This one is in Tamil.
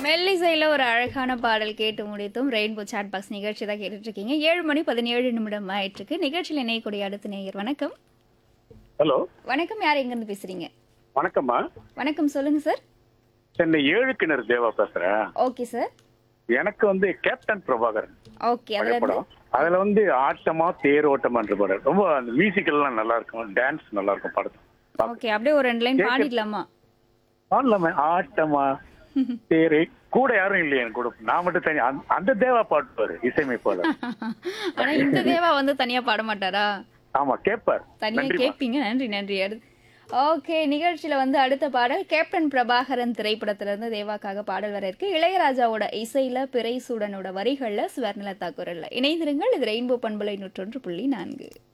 மெல்லிசையில் ஒரு அழகான பாடல் கேட்டு முடித்தும் ரெயின்போ சாட் பாக்ஸ் நிகழ்ச்சி தான் கேட்டுட்டு இருக்கீங்க ஏழு மணி பதினேழு நிமிடம் ஆயிட்டிருக்கு நிகழ்ச்சியில் இணையக்கூடிய அடுத்த நேயர் வணக்கம் ஹலோ வணக்கம் யார் எங்கேருந்து பேசுறீங்க வணக்கம்மா வணக்கம் சொல்லுங்க சார் சென்னை ஏழு கிணறு தேவா பேசுறேன் ஓகே சார் எனக்கு வந்து கேப்டன் பிரபாகரன் ஓகே அதுல பழைய இருந்து படம் அதுல வந்து ஆட்டமா தேரோட்டமான்ற படம் ரொம்ப அந்த மியூசிக்கல் எல்லாம் நல்லா இருக்கும் டான்ஸ் நல்லா இருக்கும் படத்து ஓகே அப்படியே ஒரு ரெண்டு லைன் பாடிடலாமா பாடலாமே ஆட்டமா தேரே கூட யாரும் இல்லையே என் கூட நான் மட்டும் தனி அந்த- அந்த தேவா பாட்டுவாரு இசையமைப்பாளர் ஆனா இந்த தேவா வந்து தனியா பாட மாட்டாரா ஆமா கேட்பார் தனியா நன்றிமா கேட்பீங்க நன்றி நன்றி அடுத்து ஓகே நிகழ்ச்சியில வந்து அடுத்த பாடல் கேப்டன் பிரபாகரன் திரைப்படத்துல இருந்து தேவாக்காக பாடல் வர இருக்கு இளையராஜாவோட இசையில பிறை சூடனோட வரிகள்ல ஸ்வர்ணலதா குரல்ல இணைந்திருங்கள் இது ரெயின்போ பண்பலை நூற்றொன்று புள்ளி நான்கு